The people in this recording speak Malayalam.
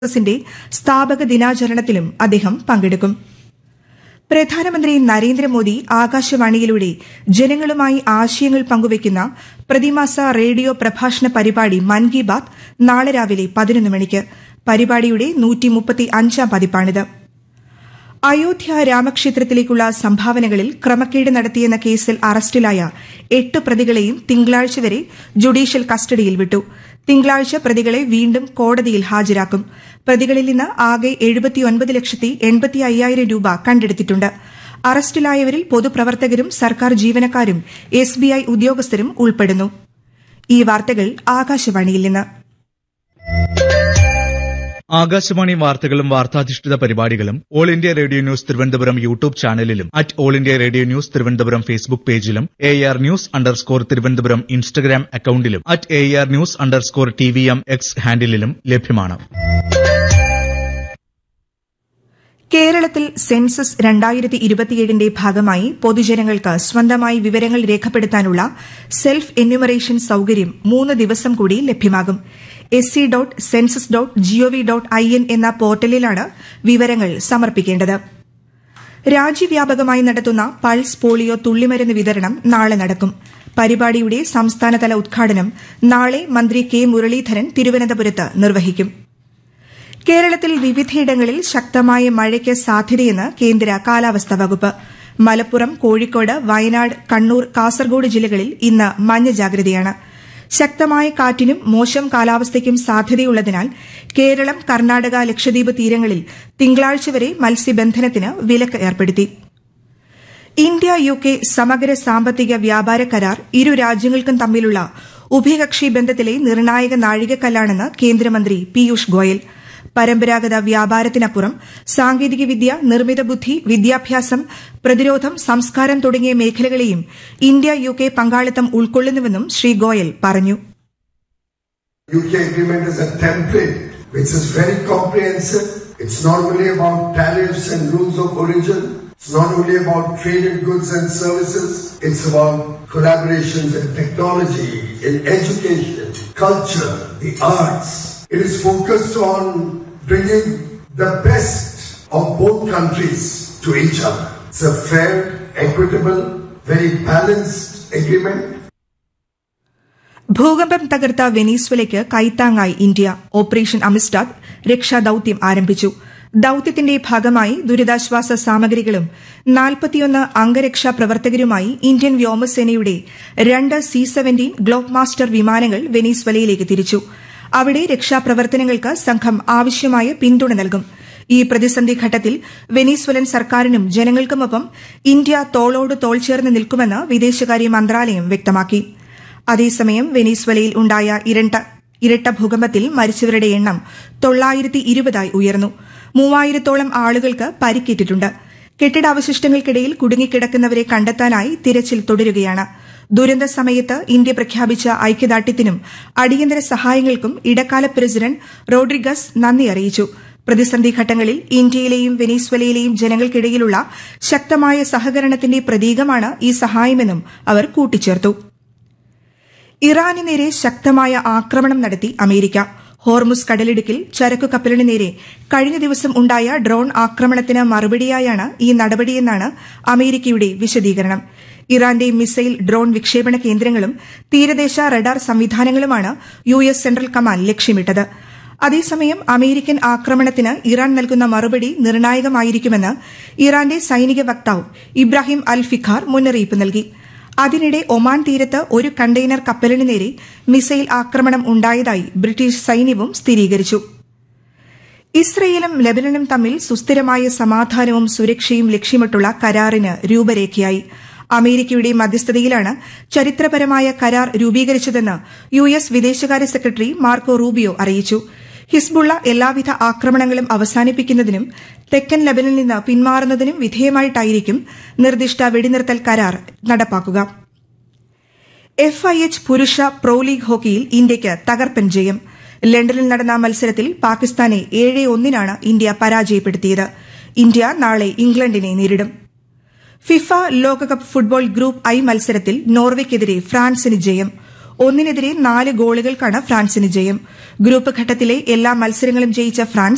കോൺഗ്രസിന്റെ സ്ഥാപക ദിനാചരണത്തിലും അദ്ദേഹം പങ്കെടുക്കും പ്രധാനമന്ത്രി നരേന്ദ്രമോദി ആകാശവാണിയിലൂടെ ജനങ്ങളുമായി ആശയങ്ങൾ പങ്കുവയ്ക്കുന്ന പ്രതിമാസ റേഡിയോ പ്രഭാഷണ പരിപാടി മൻ കി ബാത് നാളെ രാവിലെ പതിനൊന്ന് മണിക്ക് പരിപാടിയുടെ നൂറ്റിമുപ്പത്തിയഞ്ചാം പതിപ്പാണിത് അയോധ്യ രാമക്ഷേത്രത്തിലേക്കുള്ള സംഭാവനകളിൽ ക്രമക്കേട് നടത്തിയെന്ന കേസിൽ അറസ്റ്റിലായ എട്ട് പ്രതികളെയും തിങ്കളാഴ്ച വരെ ജുഡീഷ്യൽ കസ്റ്റഡിയിൽ വിട്ടു തിങ്കളാഴ്ച പ്രതികളെ വീണ്ടും കോടതിയിൽ ഹാജരാക്കും പ്രതികളിൽ നിന്ന് ആകെ എഴുപത്തിയൊൻപത് ലക്ഷത്തി എൺപത്തി അയ്യായിരം രൂപ കണ്ടെടുത്തിട്ടുണ്ട് അറസ്റ്റിലായവരിൽ പൊതുപ്രവർത്തകരും സർക്കാർ ജീവനക്കാരും എസ്ബിഐ ഉദ്യോഗസ്ഥരും ഉൾപ്പെടുന്നു ഈ വാർത്തകൾ ആകാശവാണിയിൽ നിന്ന് ആകാശവാണി വാർത്തകളും വാർത്താധിഷ്ഠിത പരിപാടികളും all India radio news Thiruvananthapuram YouTube ചാനലിലും at all India radio news Thiruvananthapuram Facebook പേജിലും A R news underscore Thiruvananthapuram Instagram അക്കൌണ്ടിലും at A R news underscore T V M X ഹാൻഡിലും ലഭ്യമാണ് കേരളത്തിൽ സെൻസസ് രണ്ടായിരത്തി ഇരുപത്തിയേഴിന്റെ ഭാഗമായി പൊതുജനങ്ങൾക്ക് സ്വന്തമായി വിവരങ്ങൾ രേഖപ്പെടുത്താനുള്ള സെൽഫ് എന്യൂമറേഷൻ സൌകര്യം മൂന്ന് ദിവസം കൂടി ലഭ്യമാകും S C dot census dot gov dot I N എന്ന പോർട്ടലിലാണ് വിവരങ്ങൾ സമർപ്പിക്കേണ്ടത് രാജ്യവ്യാപകമായി നടത്തുന്ന പൾസ് പോളിയോ തുള്ളിമരുന്ന് വിതരണം നാളെ നടക്കും പരിപാടിയുടെ സംസ്ഥാനതല ഉദ്ഘാടനം നാളെ മന്ത്രി കെ മുരളീധരൻ തിരുവനന്തപുരത്ത് നിർവഹിക്കും കേരളത്തിൽ വിവിധയിടങ്ങളിൽ ശക്തമായ മഴയ്ക്ക് സാധ്യതയെന്ന് കേന്ദ്ര കാലാവസ്ഥാ വകുപ്പ് മലപ്പുറം കോഴിക്കോട് വയനാട് കണ്ണൂർ കാസർഗോഡ് ജില്ലകളിൽ ഇന്ന് മഞ്ഞ ജാഗ്രതയാണ് ശക്തമായ കാറ്റിനും മോശം കാലാവസ്ഥയ്ക്കും സാധ്യതയുള്ളതിനാൽ കേരളം കർണാടക ലക്ഷദ്വീപ് തീരങ്ങളിൽ തിങ്കളാഴ്ച വരെ മത്സ്യബന്ധനത്തിന് വിലക്ക് ഏർപ്പെടുത്തി ഇന്ത്യ യു കെ സമഗ്ര സാമ്പത്തിക വ്യാപാര കരാർ ഇരു രാജ്യങ്ങൾക്കും തമ്മിലുള്ള ഉഭയകക്ഷി ബന്ധത്തിലെ നിർണായക നാഴികക്കല്ലാണെന്ന് കേന്ദ്രമന്ത്രി പീയൂഷ് ഗോയൽ പരമ്പരാഗത വ്യാപാരത്തിനപ്പുറം സാങ്കേതികവിദ്യ നിർമ്മിത ബുദ്ധി വിദ്യാഭ്യാസം പ്രതിരോധം സംസ്കാരം തുടങ്ങിയ മേഖലകളെയും ഇന്ത്യ യു കെ പങ്കാളിത്തം ഉൾക്കൊള്ളുന്നുവെന്നും ശ്രീ ഗോയൽ പറഞ്ഞു UK agreement is a template which is very comprehensive. It's not only about tariffs and rules of origin. It's not only about traded goods and services. It's about collaborations in technology, in education, culture, the arts. It is focused on bringing the best of both countries to each other. It's a fair, equitable, very balanced agreement. ഭൂകമ്പം തകർത്ത വെനീസ്വലയ്ക്ക് കൈത്താങ്ങായി ഇന്ത്യ ഓപ്പറേഷൻ അമിസ്റ്റാദ് രക്ഷാദൌത്യം ആരംഭിച്ചു ദൌത്യത്തിന്റെ ഭാഗമായി ദുരിതാശ്വാസ സാമഗ്രികളും നാൽപ്പത്തിയൊന്ന് അംഗരക്ഷാ പ്രവർത്തകരുമായി ഇന്ത്യൻ വ്യോമസേനയുടെ രണ്ട് സി സെവന്റീൻ ഗ്ലോബ് മാസ്റ്റർ വിമാനങ്ങൾ വെനീസ്വലയിലേക്ക് തിരിച്ചു അവിടെ രക്ഷാപ്രവർത്തനങ്ങൾക്ക് സംഘം ആവശ്യമായ പിന്തുണ നൽകും ഈ പ്രതിസന്ധി ഘട്ടത്തിൽ വെനീസ്വലൻ സർക്കാരിനും ജനങ്ങൾക്കുമൊപ്പം ഇന്ത്യ തോളോട് തോൾ ചേർന്ന് നിൽക്കുമെന്ന് വിദേശകാര്യ മന്ത്രാലയം വ്യക്തമാക്കി അതേസമയം വെനീസ്വലയിൽ ഉണ്ടായ ഇരട്ട ഇരട്ട ഭൂകമ്പത്തിൽ മരിച്ചവരുടെ എണ്ണം തൊള്ളായിരത്തി ഇരുപതായി ഉയർന്നു മൂവായിരത്തോളം ആളുകൾക്ക് പരിക്കേറ്റിട്ടുണ്ട് കെട്ടിടാവശിഷ്ടങ്ങൾക്കിടയിൽ കുടുങ്ങിക്കിടക്കുന്നവരെ കണ്ടെത്താനായി തിരച്ചിൽ തുടരുകയാണ് ദുരന്ത സമയത്ത് ഇന്ത്യ പ്രഖ്യാപിച്ച ഐക്യദാർഢ്യത്തിനും അടിയന്തര സഹായങ്ങൾക്കും ഇടക്കാല പ്രസിഡന്റ് റോഡ്രിഗസ് നന്ദി അറിയിച്ചു പ്രതിസന്ധി ഘട്ടങ്ങളിൽ ഇന്ത്യയിലെയും വെനീസ്വലയിലെയും ജനങ്ങൾക്കിടയിലുള്ള ശക്തമായ സഹകരണത്തിന്റെ പ്രതീകമാണ് ഈ സഹായമെന്നും അവർ കൂട്ടിച്ചേർത്തു ഇറാന് നേരെ ശക്തമായ ആക്രമണം നടത്തി അമേരിക്ക ഹോർമുസ് കടലിടുക്കിൽ ചരക്കു കപ്പലിന് നേരെ കഴിഞ്ഞ ദിവസം ഉണ്ടായ ഡ്രോൺ ആക്രമണത്തിന് മറുപടിയായാണ് ഈ നടപടിയെന്നാണ് അമേരിക്കയുടെ വിശദീകരണം ഇറാന്റെ മിസൈൽ ഡ്രോൺ വിക്ഷേപണ കേന്ദ്രങ്ങളും തീരദേശ റഡാർ സംവിധാനങ്ങളുമാണ് യു എസ് സെൻട്രൽ കമാൻഡ് ലക്ഷ്യമിട്ടത് അതേസമയം അമേരിക്കൻ ആക്രമണത്തിന് ഇറാൻ നൽകുന്ന മറുപടി നിർണായകമായിരിക്കുമെന്ന് ഇറാന്റെ സൈനിക വക്താവ് ഇബ്രാഹിം അൽ ഫിഖാർ മുന്നറിയിപ്പ് നൽകി അതിനിടെ ഒമാൻ തീരത്ത് ഒരു കണ്ടെയ്നർ കപ്പലിന് നേരെ മിസൈൽ ആക്രമണം ഉണ്ടായതായി ബ്രിട്ടീഷ് സൈന്യവും സ്ഥിരീകരിച്ചു ഇസ്രയേലും ലബനനും തമ്മിൽ സുസ്ഥിരമായ സമാധാനവും സുരക്ഷയും ലക്ഷ്യമിട്ടുള്ള കരാറിന് രൂപരേഖയായി അമേരിക്കയുടെ മധ്യസ്ഥതയിലാണ് ചരിത്രപരമായ കരാർ രൂപീകരിച്ചതെന്ന് യു എസ് വിദേശകാര്യ സെക്രട്ടറി മാർക്കോ റൂബിയോ അറിയിച്ചു ഹിസ്ബുള്ള എല്ലാവിധ ആക്രമണങ്ങളും അവസാനിപ്പിക്കുന്നതിനും തെക്കൻ ലബനിൽ നിന്ന് പിന്മാറുന്നതിനും വിധേയമായിട്ടായിരിക്കും നിർദ്ദിഷ്ട വെടിനിർത്തൽ കരാർ നടപ്പാക്കുക എഫ് ഐ എച്ച് പുരുഷ പ്രോ ലീഗ് ഹോക്കിയിൽ ഇന്ത്യയ്ക്ക് തകർപ്പൻ ജയം ലണ്ടനിൽ നടന്ന മത്സരത്തിൽ പാകിസ്ഥാനെ ഏഴ് ഒന്നിനാണ് ഇന്ത്യ പരാജയപ്പെടുത്തിയത് ഇന്ത്യ നാളെ ഇംഗ്ലണ്ടിനെ നേരിടും ഫിഫ ലോകകപ്പ് ഫുട്ബോൾ ഗ്രൂപ്പ് ഐ മത്സരത്തിൽ നോർവെയ്ക്കെതിരെ ഫ്രാൻസിന് ജയം ഒന്നിനെതിരെ നാല് ഗോളുകൾക്കാണ് ഫ്രാൻസിന് ജയം ഗ്രൂപ്പ് ഘട്ടത്തിലെ എല്ലാ മത്സരങ്ങളും ജയിച്ച ഫ്രാൻസ്